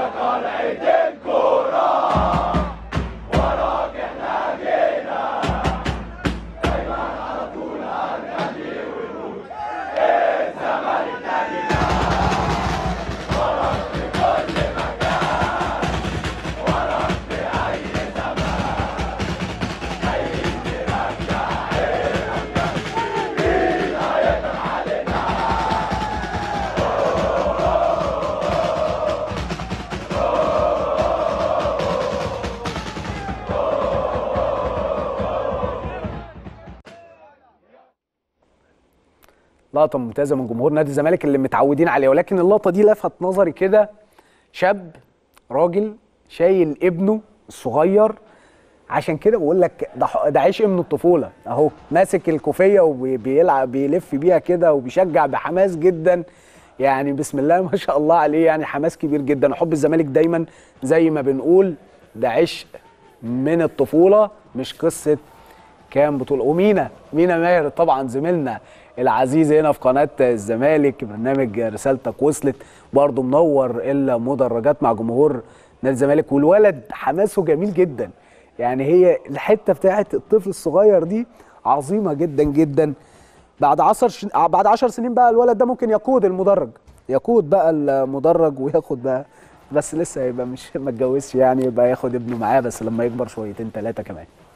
لقطه ممتازه من جمهور نادي الزمالك اللي متعودين عليها ولكن اللقطه دي لفت نظري كده شاب راجل شايل ابنه الصغير عشان كده بقول لك ده ح- ده عيش من الطفوله اهو ماسك الكوفيه وبيلعب بيلف بيها كده وبيشجع بحماس جدا يعني بسم الله ما شاء الله عليه يعني حماس كبير جدا وحب الزمالك دايما زي ما بنقول ده عشق من الطفوله مش قصه كام بطوله ومينا مينا ماهر طبعا زميلنا العزيز هنا في قناه الزمالك برنامج رسالتك وصلت برضه منور المدرجات مع جمهور نادي الزمالك والولد حماسه جميل جدا يعني هي الحته بتاعت الطفل الصغير دي عظيمه جدا جدا بعد 10 ش... بعد 10 سنين بقى الولد ده ممكن يقود المدرج يقود بقى المدرج وياخد بقى بس لسه يبقى مش ما اتجوزش يعني يبقى ياخد ابنه معاه بس لما يكبر شويتين ثلاثه كمان